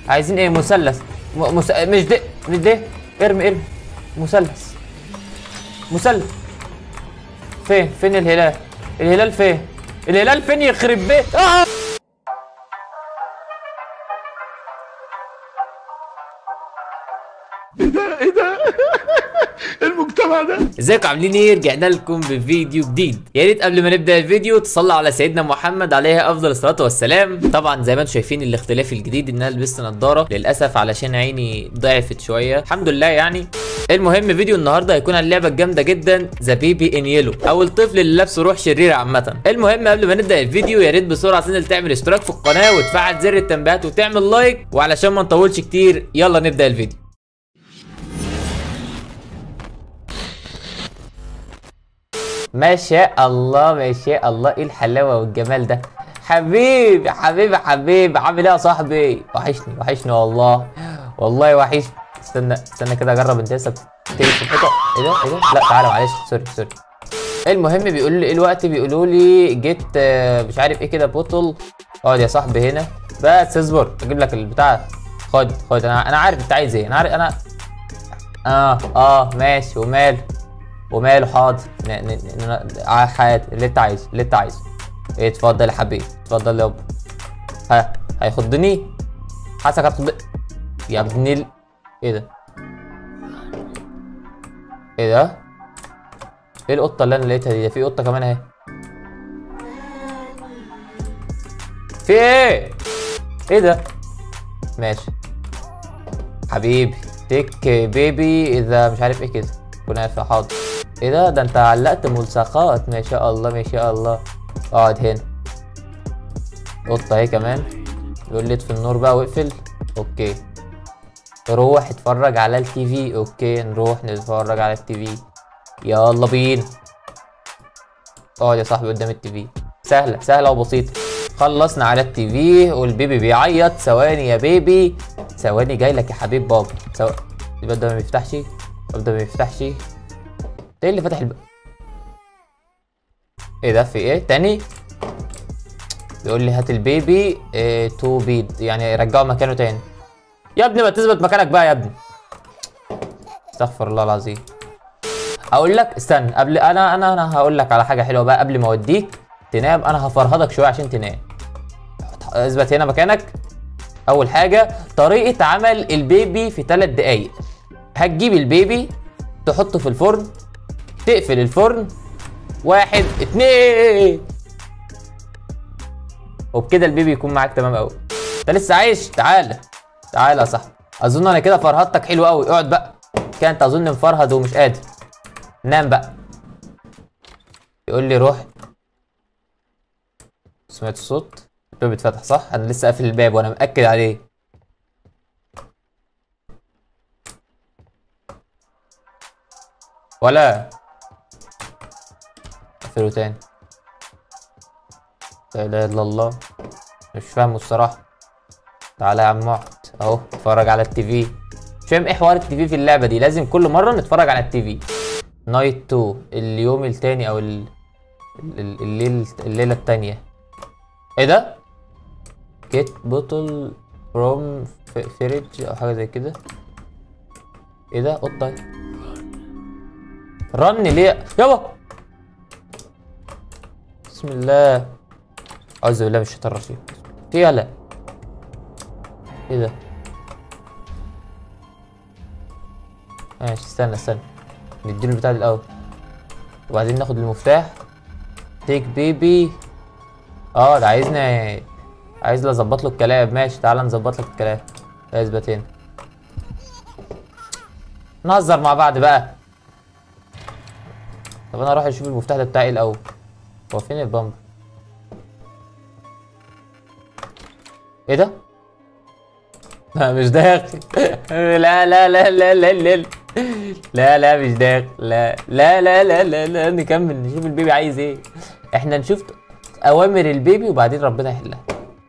عايزين ايه مثلث م... مس... مش ده مش ده ارمي ارمي مثلث مثلث فين فين الهلال الهلال فين الهلال فين يخرب بيت آه! ايه ده المجتمع ده ازيكم عاملين ايه رجعنا لكم بفيديو جديد يا ريت قبل ما نبدا الفيديو تصلوا على سيدنا محمد عليه افضل الصلاه والسلام طبعا زي ما انتم شايفين الاختلاف الجديد ان انا لبست نضاره للاسف علشان عيني ضعفت شويه الحمد لله يعني المهم فيديو النهارده هيكون عن اللعبه الجامده جدا ذا بيبي ان يلو او الطفل اللي لابسه روح شريره عامه المهم قبل ما نبدا الفيديو يا ريت بسرعه تنزل تعمل اشتراك في القناه وتفعل زر التنبيهات وتعمل لايك وعلشان ما نطولش كتير يلا نبدا الفيديو ما شاء الله ما شاء الله ايه الحلاوه والجمال ده حبيبي حبيبي حبيبي عامل ايه يا صاحبي وحشني وحشني والله والله وحشني استنى استنى كده اجرب انت لسه بتكتب في الحيطه ايه ده ايه ده لا تعالى معلش سوري سوري المهم بيقول لي ايه الوقت بيقولوا لي جيت آه، مش عارف ايه كده بوتل اقعد يا صاحبي هنا بس اصبر اجيب لك البتاع خد خد انا انا عارف انت عايز ايه انا عارف انا اه اه ماشي وماله وماله حاضر ن- ن- ن- ن- حياتي اللي انت عايزه اللي انت عايزه ايه اتفضل يا حبيبي اتفضل يابا ها هيخضني حاسك هتخض يا ابن ال ايه ده ايه ده ايه القطه اللي انا لقيتها دي ده في قطه كمان اهي في ايه ايه ده ماشي حبيبي تك بيبي اذا مش عارف ايه كده كنافه حاضر ايه ده ده انت علقت ملصقات ما شاء الله ما شاء الله اقعد هنا قطه اهي كمان يقول لي اطفي النور بقى واقفل اوكي روح اتفرج على التي في اوكي نروح نتفرج على التي في يلا بينا اقعد يا صاحبي قدام التي في سهله سهله وبسيطه خلصنا على التي في والبيبي بيعيط ثواني يا بيبي ثواني جاي لك يا حبيب بابا ثواني الباب ده ما بيفتحش الباب ده ما بيفتحش ده ايه اللي فتح الباب ايه ده في ايه تاني بيقول لي هات البيبي إيه تو بيد يعني رجعه مكانه تاني يا ابني ما تثبت مكانك بقى يا ابني استغفر الله العظيم اقول لك استنى قبل انا انا انا هقول لك على حاجه حلوه بقى قبل ما اوديك تنام انا هفرهدك شويه عشان تنام اثبت هنا مكانك اول حاجه طريقه عمل البيبي في 3 دقايق هتجيب البيبي تحطه في الفرن تقفل الفرن واحد اتنين وبكده البيبي يكون معاك تمام قوي انت لسه عايش تعالى تعالى يا صاحبي اظن انا كده فرهدتك حلو قوي اقعد بقى كده انت اظن مفرهد ومش قادر نام بقى يقول لي روح سمعت الصوت الباب اتفتح صح انا لسه قافل الباب وانا مأكد عليه ولا اقفله تاني لا اله الا الله مش فاهمه الصراحه تعالى يا عم اقعد اهو اتفرج على التي في مش فاهم ايه حوار التي في في اللعبه دي لازم كل مره نتفرج على التي في نايت 2 اليوم التاني او ال... ال- الليل الليله التانيه ايه ده جيت بوتل فروم فريج او حاجه زي كده ايه ده قطه أهي. رن ليه يابا بسم الله اعوذ بالله من الشيطان الرجيم في يلا ايه ده ماشي استنى استنى نديله البتاع دي الاول وبعدين ناخد المفتاح تيك بيبي اه ده عايزنا عايز لي اظبط له الكلام ماشي تعالى نظبط لك الكلام اثبت هنا نهزر مع بعض بقى طب انا اروح اشوف المفتاح ده بتاعي الاول هو فين البامب ايه ده لا مش داخل لا لا لا لا لا لا لا لا مش داخل لا لا لا لا لا لا نكمل نشوف البيبي عايز ايه احنا نشوف اوامر البيبي وبعدين ربنا يحلها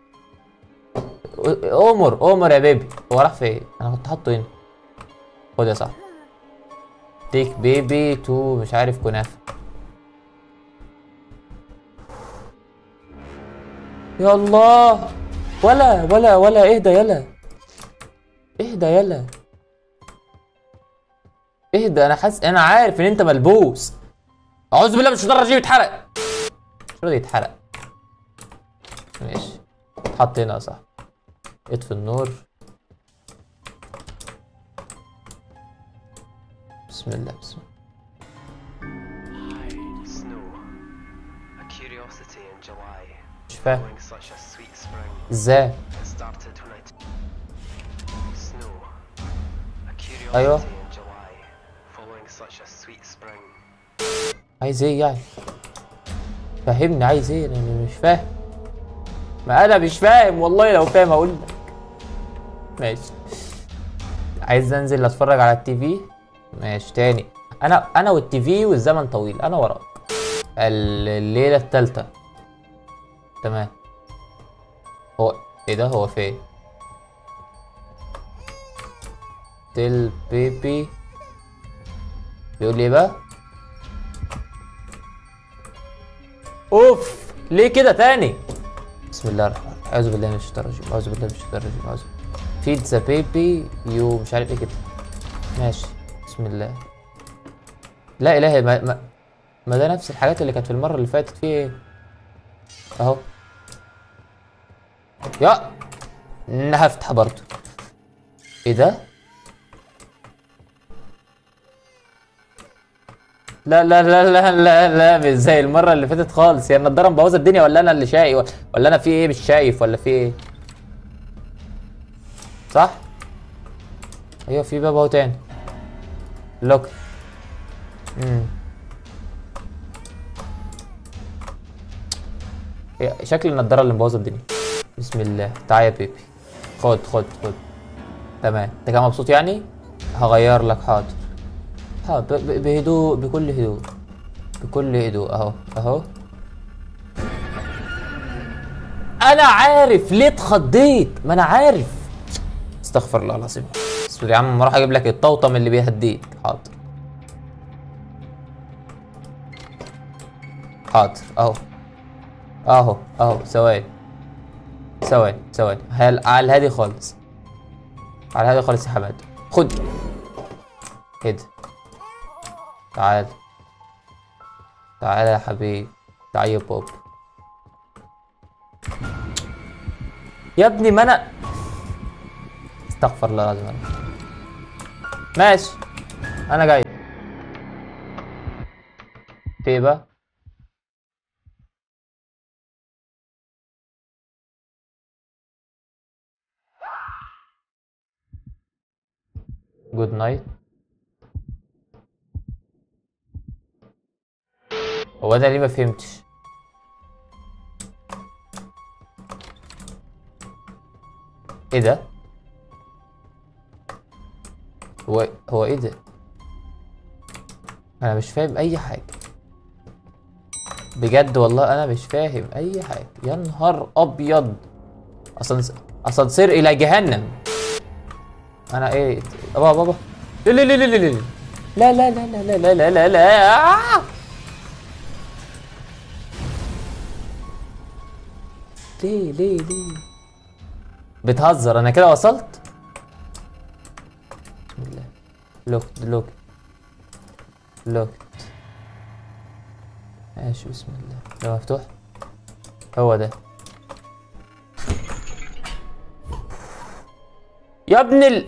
امر امر يا بيبي هو راح فين انا كنت حاطه هنا خد يا صاحبي تيك بيبي تو مش عارف كنافه يا الله ولا ولا ولا اهدى يلا اهدى يلا اهدى انا حاسس انا عارف ان انت ملبوس اعوذ بالله من الشيطان الرجيم اتحرق مش راضي يتحرق ماشي اتحط هنا يا صاحبي اطفي النور بسم الله بسم الله Hide snow. A curiosity in July, مش فاهم following such a sweet spring. ازاي It started when I t- snow. A curiosity أيوة. in July, following such a sweet spring. عايز ايه يعني فهمني عايز ايه انا مش فاهم ما انا مش فاهم والله لو فاهم اقول لك ماشي عايز انزل اتفرج على التي في ماشي تاني انا انا والتي في والزمن طويل انا وراك ال- الليله الثالثه تمام هو ايه ده هو فين تل بيبي بيقول لي ايه بقى اوف ليه كده تاني بسم الله الرحمن الرحيم اعوذ بالله من الشيطان الرجيم اعوذ بالله من الشيطان الرجيم اعوذ فيد ذا بيبي يو مش عارف ايه كده ماشي بسم الله لا اله ما, ما, ما ده نفس الحاجات اللي كانت في المره اللي فاتت فيه ايه اهو يا انا هفتح برضه ايه ده لا لا لا لا لا لا مش زي المرة اللي فاتت خالص هي النضارة مبوظة الدنيا ولا أنا اللي شايف ولا أنا في إيه مش شايف ولا في إيه؟ صح؟ أيوه في باب أهو تاني لوك امم هي شكل النضارة اللي مبوظة الدنيا بسم الله تعالى يا بيبي خد خد خد تمام أنت كده مبسوط يعني؟ هغير لك حاضر ها ب- ب- بهدوء بكل هدوء بكل هدوء اهو اهو انا عارف ليه اتخضيت ما انا عارف استغفر الله العظيم بسم الله يا عم ما اروح اجيب لك الطوطم اللي بيهديك حاضر حاضر اهو اهو اهو ثواني ثواني ثواني هل- على الهادي خالص على الهادي خالص يا حماد خد كده تعال تعال يا حبيبي تعال يا بوب يا ابني ما انا استغفر الله العظيم يا رب. ماشي انا جاي في إيه بقى جود نايت هو انا ليه ما فهمتش ايه ده هو هو ايه ده انا مش فاهم اي حاجه بجد والله انا مش فاهم اي حاجه يا نهار ابيض أسانس... اسانسير الى جهنم انا ايه بابا بابا لا لا لا لا لا لا لا لا لا لا لا لا لا آه! ليه ليه ليه بتهزر انا كده وصلت بسم الله لوكت لوكت لوكت ماشي بسم الله ده مفتوح هو ده يا ابن ال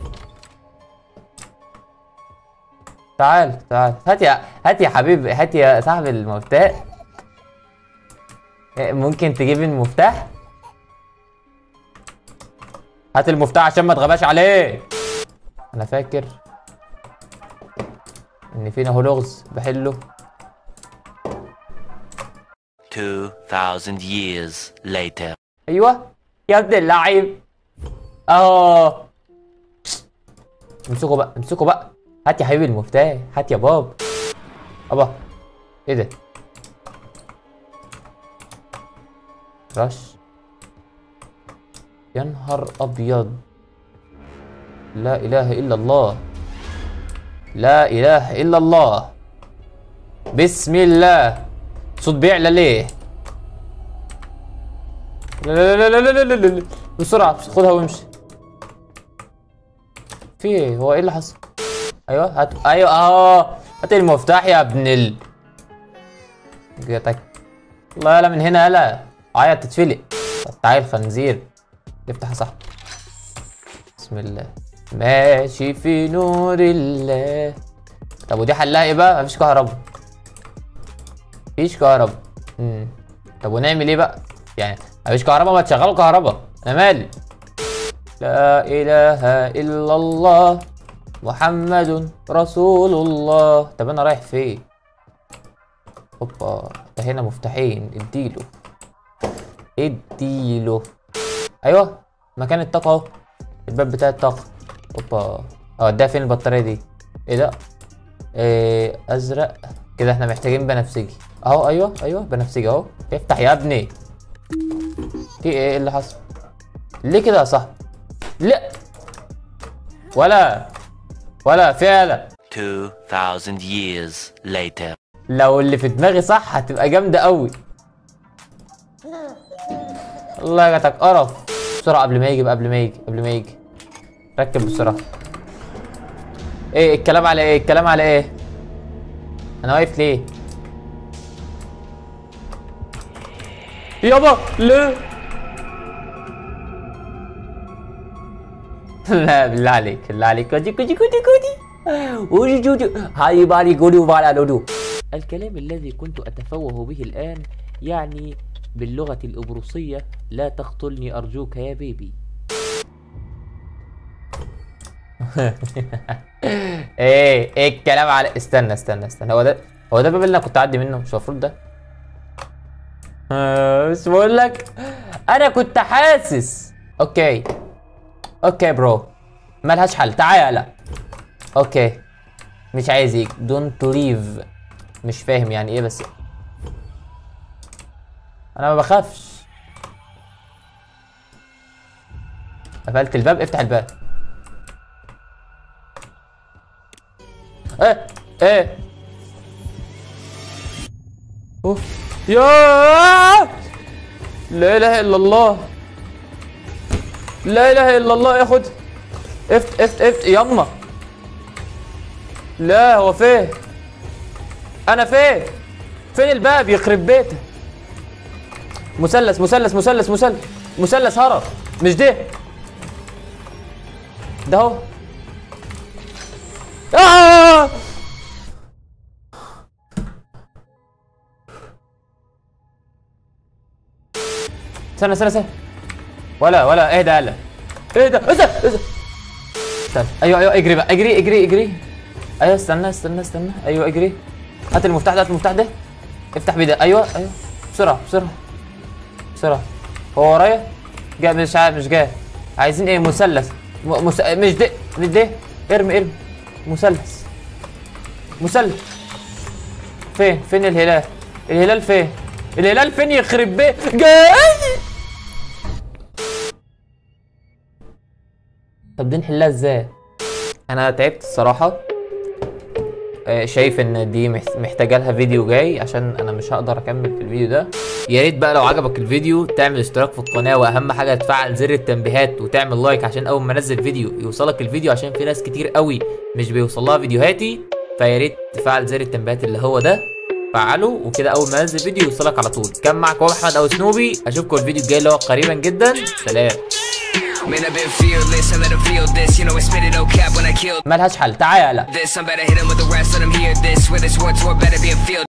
تعال تعال هات يا هات يا حبيبي هات يا صاحب المفتاح إيه، ممكن تجيب المفتاح هات المفتاح عشان ما تغباش عليه انا فاكر ان فينا هو لغز بحله 2,000 years later. ايوه يا ابن اللعيب اهو امسكوا بقى امسكوا بقى هات يا حبيبي المفتاح هات يا باب ابا ايه ده رش يا نهار ابيض لا اله الا الله لا اله الا الله بسم الله صوت بيعلى ليه لا لا لا لا لا لا لا لا بسرعة خدها وامشي في ايه هو ايه اللي حصل ايوه هات ايوه اه هات المفتاح يا ابن ال جاتك الله يلا من هنا يلا عيط تتفلق تعال خنزير افتح يا صاحبي بسم الله ماشي في نور الله طب ودي حلها ايه بقى مفيش كهرباء مفيش كهرباء امم طب ونعمل ايه بقى يعني مفيش كهرباء ما تشغلوا كهرباء انا مالي لا اله الا الله محمد رسول الله طب انا رايح فين اوبا ده هنا مفتاحين اديله اديله ايوه مكان الطاقه اهو الباب بتاع الطاقه اوبا اه ده فين البطاريه دي ايه ده إيه ازرق كده احنا محتاجين بنفسجي اهو ايوه ايوه بنفسجي اهو افتح يا ابني في ايه إيه اللي حصل ليه كده يا صاحبي لا ولا ولا فعلا 2000 years later. لو اللي في دماغي صح هتبقى جامده قوي الله جاتك قرف بسرعه قبل ما يجي بقى قبل ما يجي قبل ما يجي ركب بسرعه ايه الكلام على ايه الكلام على ايه انا واقف ليه يابا ليه لا بالله عليك بالله عليك كودي كودي كودي كودي وجي جوجي هاي باري قولي وبارا لودو الكلام الذي كنت أتفوه به الآن يعني باللغة الإبروسية لا تقتلني أرجوك يا بيبي ايه ايه الكلام على استنى استنى استنى هو ده هو ده الباب اللي انا كنت اعدي منه مش المفروض ده آه، بس بقول لك انا كنت حاسس اوكي اوكي برو ملهاش حل تعالى اوكي مش عايز يجي دونت ليف مش فاهم يعني ايه بس انا ما بخافش قفلت الباب افتح الباب ايه ايه اوف يا لا اله الا الله لا اله الا الله ياخد افت افت افت يما لا هو فين انا فين فين الباب يخرب بيته مثلث مثلث مثلث مثلث مثلث هرب مش ده ده هو آه! استنى استنى استنى ولا ولا اهدى هلا اهدى اهدى اهدى استنى ايوه ايوه اجري بقى اجري اجري اجري ايوه استنى استنى استنى ايوه اجري هات المفتاح ده هات المفتاح ده افتح بيه ده ايوه ايوه بسرعه بسرعه بسرعه هو ورايا جاي مش عارف مش جاي عايزين ايه مثلث م- مس... مش ده مش ده ارمي ارمي مثلث مثلث فين فين الهلال الهلال فين الهلال فين يخرب بيه جاي طب دي نحلها ازاي انا تعبت الصراحه آه، شايف ان دي مح- محتاجه لها فيديو جاي عشان انا مش هقدر اكمل في الفيديو ده يا ريت بقى لو عجبك الفيديو تعمل اشتراك في القناه واهم حاجه تفعل زر التنبيهات وتعمل لايك عشان اول ما انزل فيديو يوصلك الفيديو عشان في ناس كتير قوي مش بيوصل لها فيديوهاتي فيا ريت تفعل زر التنبيهات اللي هو ده فعله وكده اول ما انزل فيديو يوصلك على طول كان معكم احمد او سنوبي اشوفكم الفيديو الجاي اللي هو قريبا جدا سلام Man, I've been fearless, I let them feel this. You know, I spit it no cap when I kill ملهاش حل تعالى this. I'm better hit 'em with the rest, let them hear this. Where this war tour better be a field.